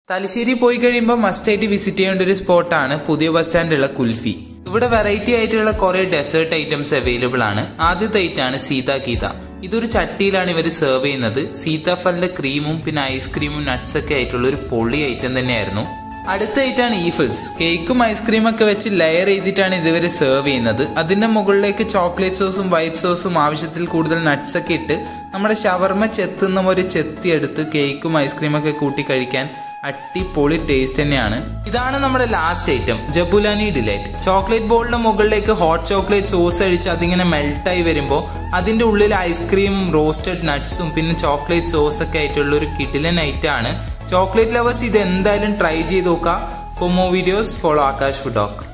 തലശ്ശേരി പോയി കഴിയുമ്പോൾ മസ്റ്റായിട്ട് വിസിറ്റ് ചെയ്യേണ്ട ഒരു സ്പോട്ടാണ് പുതിയ ബസ് സ്റ്റാൻഡിലുള്ള കുൽഫി ഇവിടെ വെറൈറ്റി ആയിട്ടുള്ള കുറെ ഡെസേർട്ട് ഐറ്റംസ് അവൈലബിൾ ആണ് ആദ്യത്തെ ഐറ്റാണ് സീത ഗീത ഇതൊരു ചട്ടിയിലാണ് ഇവർ സെർവ് ചെയ്യുന്നത് സീതാഫലിന്റെ ക്രീമും പിന്നെ ഐസ്ക്രീമും നട്ട്സ് ഒക്കെ ആയിട്ടുള്ള ഒരു പൊളി ഐറ്റം തന്നെയായിരുന്നു അടുത്ത ഐറ്റാണ് ഈഫിൾസ് കേക്കും ഐസ്ക്രീമും ഒക്കെ വെച്ച് ലെയർ ചെയ്തിട്ടാണ് ഇതുവരെ സെർവ് ചെയ്യുന്നത് അതിന്റെ മുകളിലേക്ക് ചോക്ലേറ്റ് സോസും വൈറ്റ് സോസും ആവശ്യത്തിൽ കൂടുതൽ നട്ട്സ് ഒക്കെ ഇട്ട് നമ്മുടെ ഷവർമ ചെത്തുന്ന ഒരു ചെത്തി എടുത്ത് കേക്കും ഐസ്ക്രീമും ഒക്കെ കൂട്ടി കഴിക്കാൻ അടിപൊളി ടേസ്റ്റ് തന്നെയാണ് ഇതാണ് നമ്മുടെ last item Jabulani delight chocolate ബോളിന്റെ മുകളിലേക്ക് ഹോട്ട് ചോക്ലേറ്റ് സോസ് അടിച്ച് അതിങ്ങനെ മെൽട്ടായി വരുമ്പോൾ അതിന്റെ ഉള്ളിൽ ഐസ്ക്രീമും റോസ്റ്റഡ് നട്ട്സും പിന്നെ ചോക്ലേറ്റ് സോസ് ഒക്കെ ആയിട്ടുള്ള ഒരു കിഡിലൻ ഐറ്റം ആണ് ചോക്ലേറ്റ് ലവേഴ്സ് ഇത് എന്തായാലും ട്രൈ ചെയ്ത് നോക്കാം for more videos follow Akash ഫുഡോക്ക്